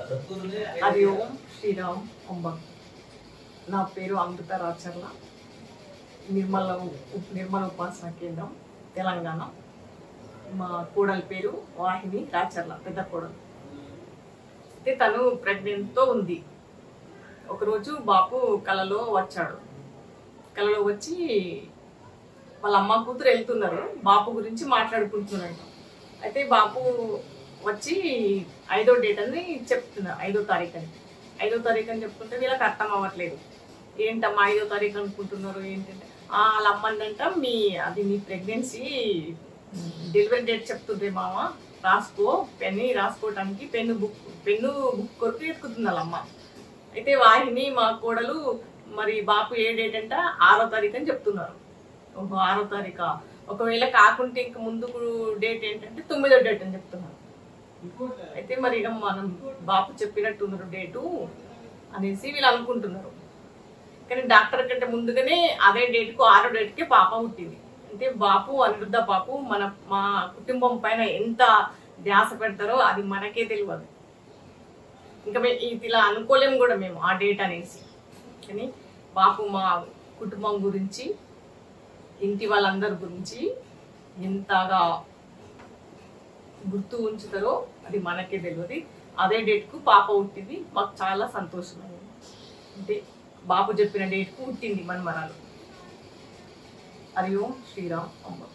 హరి ఓం శ్రీరామ్ అంబ నా పేరు అమృత రాచర్ల నిర్మల ఉప్- నిర్మల ఉపాసన కేంద్రం తెలంగాణ మా కోడలి పేరు వాహిని రాచర్ల పెద్ద కోడలు అయితే తను ప్రెగ్నెంట్తో ఉంది ఒకరోజు బాపు కలలో వచ్చాడు కలలో వచ్చి వాళ్ళ అమ్మ కూతురు వెళ్తున్నారు బాపు గురించి మాట్లాడుకుంటున్నాడు అయితే బాపు వచ్చి ఐదో డేట్ అని చెప్తున్నారు ఐదో తారీఖు అని ఐదో తారీఖు అని చెప్తుంటే వీళ్ళకి అర్థం అవ్వట్లేదు ఏంటమ్మా ఐదో తారీఖు అనుకుంటున్నారు ఏంటంటే "ఆ, వాళ్ళ అమ్మందంట మీ అది మీ ప్రెగ్నెన్సీ డెలివరీ డేట్ చెప్తుంటే మామ రాసుకో పెన్ని రాసుకోవటానికి పెన్ను బుక్ పెన్ను బుక్ కొరకు ఎత్తుకుతుంది వాళ్ళ అమ్మ అయితే వాహిని మా కోడలు మరి బాపు ఏ డేట్ అంట ఆరో తారీఖు అని చెప్తున్నారు ఓహో ఆరో తారీఖా ఒకవేళ కాకుంటే ఇంక ముందుకు డేట్ ఏంటంటే తొమ్మిదో డేట్ అని చెప్తున్నారు అయితే మరి ఇక మనం బాపు చెప్పినట్టున్నారు డేటు అనేసి వీళ్ళు అనుకుంటున్నారు కానీ డాక్టర్ కంటే ముందుగానే అదే డేట్కు ఆరో డేట్కి పాప పుట్టింది అంటే బాపు అనిరుద్ధ బాపు మన మా కుటుంబం పైన ఎంత ధ్యాస పెడతారో అది మనకే తెలియదు ఇంకా మేము ఇది ఇలా అనుకోలేము కూడా మేము ఆ డేట్ అనేసి కానీ బాపు మా కుటుంబం గురించి ఇంటి వాళ్ళందరి గురించి ఎంతగా గుర్తు ఉంచుతారో అది మనకే తెలియదు అదే డేట్కు పాప పుట్టింది మాకు చాలా సంతోషమైంది అంటే బాబు చెప్పిన డేట్కు పుట్టింది మనమరాలు హరి ఓం శ్రీరామ్ అమ్మ